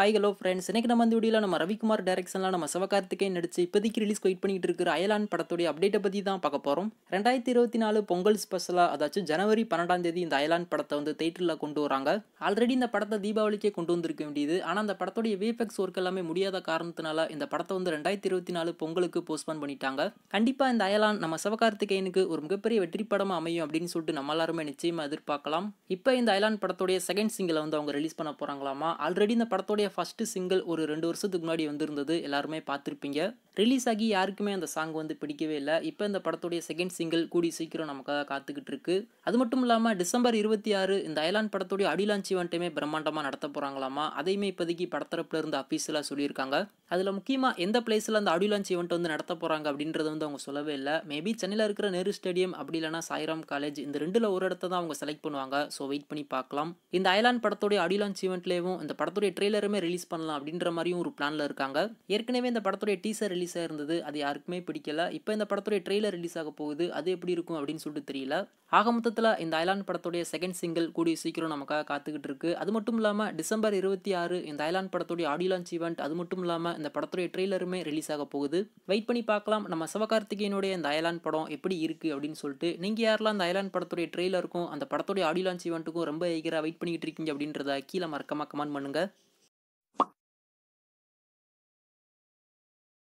hi hello friends இன்னைக்கு நம்ம இந்த வீடியோவில் நம்ம ரவிக்குமார் டைரக்ஷனில் நம்ம சிவகார்த்திகேயன் நடிச்சு இப்போதைக்கு ரிலீஸ் வெயிட் பண்ணிட்டு இருக்கிற அயலான் படத்துடைய அப்டேட்டை பற்றி தான் பார்க்க போகிறோம் ரெண்டாயிரத்தி இருபத்தி நாலு பொங்கல் ஸ்பெஷலாக அதாச்சும் ஜனவரி பன்னெண்டாம் தேதி இந்த அயலான் படத்தை வந்து தேட்டரில் கொண்டு வராங்க ஆல்ரெடி இந்த படத்தை தீபாவளிக்கே கொண்டு வந்திருக்க வேண்டியது ஆனால் அந்த படத்துடைய விஎஃப்எக்ஸ் ஒர்க் எல்லாமே முடியாத காரணத்தினால இந்த படத்தை வந்து ரெண்டாயிரத்தி இருபத்தி நாலு பொங்கலுக்கு போஸ்ட்பான் பண்ணிட்டாங்க கண்டிப்பாக இந்த அயலான் நம்ம சிவகார்த்திகேயனுக்கு ஒரு மிகப்பெரிய வெற்றி படமாக அமையும் அப்படின்னு சொல்லிட்டு நம்ம எல்லாருமே நிச்சயமாக எதிர்பார்க்கலாம் இப்போ இந்த அயலான் படத்துடைய செகண்ட் சிங்கிளை வந்து அவங்க ரிலீஸ் பண்ண போகிறாங்களாமா ஆல்ரெடி இந்த படத்துடைய ஃபர்ஸ்ட் சிங்கிள் ஒரு ரெண்டு வருஷத்துக்கு முன்னாடி வந்திருந்தது எல்லாருமே பார்த்துருப்பீங்க ரிலீஸ் ஆகி யாருக்குமே அந்த சாங் வந்து பிடிக்கவே இல்லை இப்போ இந்த படத்துடைய செகண்ட் சிங்கிள் கூடி சீக்கிரம் நமக்காக காத்துக்கிட்டு இருக்கு அது மட்டும் இல்லாமல் டிசம்பர் இருபத்தி ஆறு இந்த அயலான் படத்துடைய அடிலான்ச் ஈவெண்ட்டுமே பிரம்மாண்டமாக நடத்த போகிறாங்களாமா அதையுமே இப்போதைக்கு படத்தரப்புல இருந்து அஃபீஷியலாக சொல்லியிருக்காங்க அதில் முக்கியமாக எந்த பிளேஸில் அந்த ஆடியோ ஈவெண்ட் வந்து நடத்த போகிறாங்க அப்படின்றத வந்து அவங்க சொல்லவே இல்லை மேபி சென்னையில் இருக்கிற நேரு ஸ்டேடியம் அப்படி இல்லைனா சாய்ராம் காலேஜ் இந்த ரெண்டில் ஒரு இடத்த தான் அவங்க செலக்ட் பண்ணுவாங்க ஸோ வெயிட் பண்ணி பார்க்கலாம் இந்த அயலான் படத்துடைய ஆடியோ லான்ச் ஈவெண்ட்லேயும் இந்த படத்துடைய ட்ரெய்லருமே ரிலீஸ் பண்ணலாம் அப்படின்ற மாதிரியும் ஒரு பிளானில் இருக்காங்க ஏற்கனவே இந்த படத்துடைய டீசர் ரிலீஸ் ஆயிருந்தது அது யாருக்குமே பிடிக்கல இப்போ இந்த படத்துடைய ட்ரெய்லர் ரிலீஸ் ஆக போகுது அது எப்படி இருக்கும் அப்படின்னு சொல்லிட்டு தெரியல ஆக மொத்தத்தில் இந்த அயலான் படத்துடைய செகண்ட் சிங்கிள் கூடிய சீக்கிரம் நமக்காக காத்துக்கிட்டு இருக்கு அது மட்டும் இல்லாமல் டிசம்பர் இருபத்தி ஆறு இந்த அயலான் படத்துடைய ஆடியோ லான்ச் ஈவெண்ட் அது மட்டும் இல்லாமல் இந்த படத்துடைய ட்ரெய்லருமே ரிலீஸ் ஆக போகுது வெயிட் பண்ணி பார்க்கலாம் நம்ம சிவகார்த்திகேயனுடைய இந்த அயலான் படம் எப்படி இருக்கு அப்படின்னு சொல்லிட்டு நீங்கள் யாரெல்லாம் அந்த அயலான் படத்துடைய ட்ரெய்லருக்கும் அந்த படத்துடைய ஆடியோ லான்ச் ஈவெண்ட்டுக்கும் ரொம்ப ஈகராக வெயிட் பண்ணிட்டு இருக்கீங்க அப்படின்றத கீழே மறக்காம கமெண்ட் பண்ணுங்க